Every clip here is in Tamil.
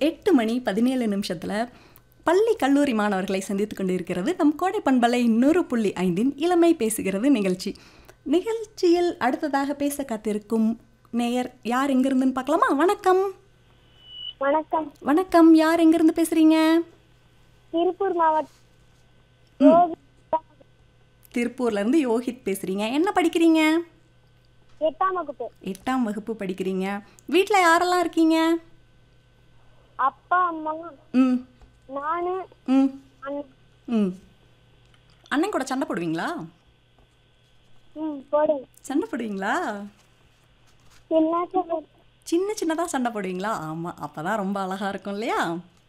எட்டு மணி பதினேழு நிமிஷத்தில் பள்ளி கல்லூரி மாணவர்களை சந்தித்து கொண்டு இருக்கிறது நம் கோடை பண்பலை நூறு புள்ளி ஐந்தின் இளமை பேசுகிறது நிகழ்ச்சி நிகழ்ச்சியில் அடுத்ததாக பேச காத்திருக்கும் நேயர் யார் எங்கிருந்துன்னு பார்க்கலாமா வணக்கம் வணக்கம் வணக்கம் யார் எங்கிருந்து பேசுறீங்க திருப்பூர் மாவட்டம் திருப்பூர்ல இருந்து யோகித் பேசுறீங்க என்ன படிக்கிறீங்க எட்டாம் வகுப்பு எட்டாம் வகுப்பு படிக்கிறீங்க வீட்டில் யாரெல்லாம் இருக்கீங்க அப்பா அம்மா ம் நானு ம் அண்ணன் ம் அண்ணன் கூட சண்டை போடுவீங்களா ம் போடுங்க சண்டை போடுவீங்களா என்ன சொல்றது சின்ன சின்னதாக சண்டை போடுவீங்களா ஆமாம் அப்போ தான் ரொம்ப அழகாக இருக்கும் இல்லையா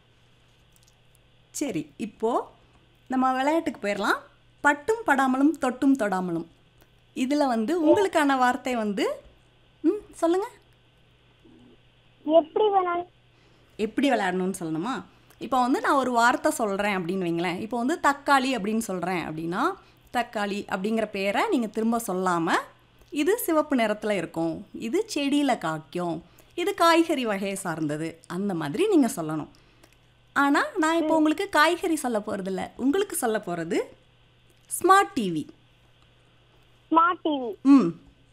சரி இப்போது நம்ம விளையாட்டுக்கு போயிடலாம் பட்டும் படாமலும் தொட்டும் தொடாமலும் இதில் வந்து உங்களுக்கான வார்த்தை வந்து ம் சொல்லுங்கள் எப்படி வேணாலும் எப்படி விளையாடணும்னு சொல்லணுமா இப்போ வந்து நான் ஒரு வார்த்தை சொல்கிறேன் அப்படின்னு வைங்களேன் இப்போ வந்து தக்காளி அப்படின்னு சொல்கிறேன் அப்படின்னா தக்காளி அப்படிங்கிற பேரை நீங்கள் திரும்ப சொல்லாமல் இது சிவப்பு நிறத்தில் இருக்கும் இது செடியில் காய்க்கும் இது காய்கறி வகையை சார்ந்தது அந்த மாதிரி நீங்கள் சொல்லணும் ஆனால் நான் இப்போ உங்களுக்கு காய்கறி சொல்ல போகிறதில்ல உங்களுக்கு சொல்ல போகிறது ஸ்மார்ட் டிவி ஸ்மார்ட் டிவி ம்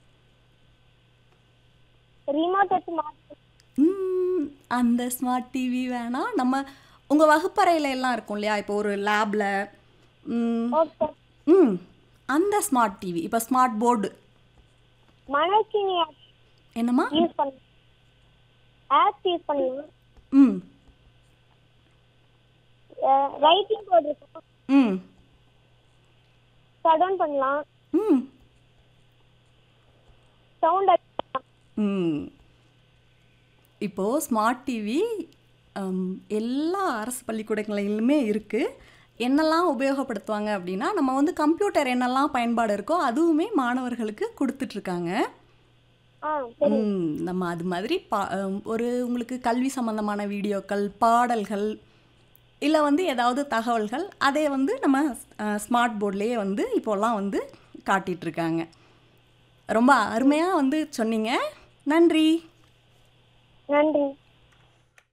ரிமோட் வச்சு மாட்டு ம், அந்த ஸ்மார்ட் டிவி வேணாம் நம்ம உங்கள் வகுப்பறையில எல்லாம் இருக்கும் இல்லையா இப்போ ஒரு லேபில் ஓகே ம் அந்த ஸ்மார்ட் டிவி இப்போ ஸ்மார்ட் போர்டு மணக்கினி என்னம்மா யூஸ் பண்ண ஆப்ஸ் யூஸ் பண்ணலாம் ம் ரைட்டிங் போர்டு இருக்கும் ம் ஷட் டவுன் பண்ணலாம் ம் சவுண்ட் ம் இப்போது ஸ்மார்ட் டிவி எல்லா அரசு பள்ளிக்கூடங்களிலுமே இருக்குது என்னெல்லாம் உபயோகப்படுத்துவாங்க அப்படின்னா நம்ம வந்து கம்ப்யூட்டர் என்னெல்லாம் பயன்பாடு இருக்கோ அதுவுமே மாணவர்களுக்கு கொடுத்துட்ருக்காங்க ஆ சரி ம், நம்ம அது மாதிரி பா அம், ஒரு உங்களுக்கு கல்வி சம்பந்தமான வீடியோக்கள் பாடல்கள் இல்லை வந்து ஏதாவது தகவல்கள் அதை வந்து நம்ம ஸ்மார்ட் போர்ட்லேயே வந்து இப்போல்லாம் வந்து காட்டிகிட்ருக்காங்க ரொம்ப அருமையாக வந்து சொன்னீங்க நன்றி நன்றி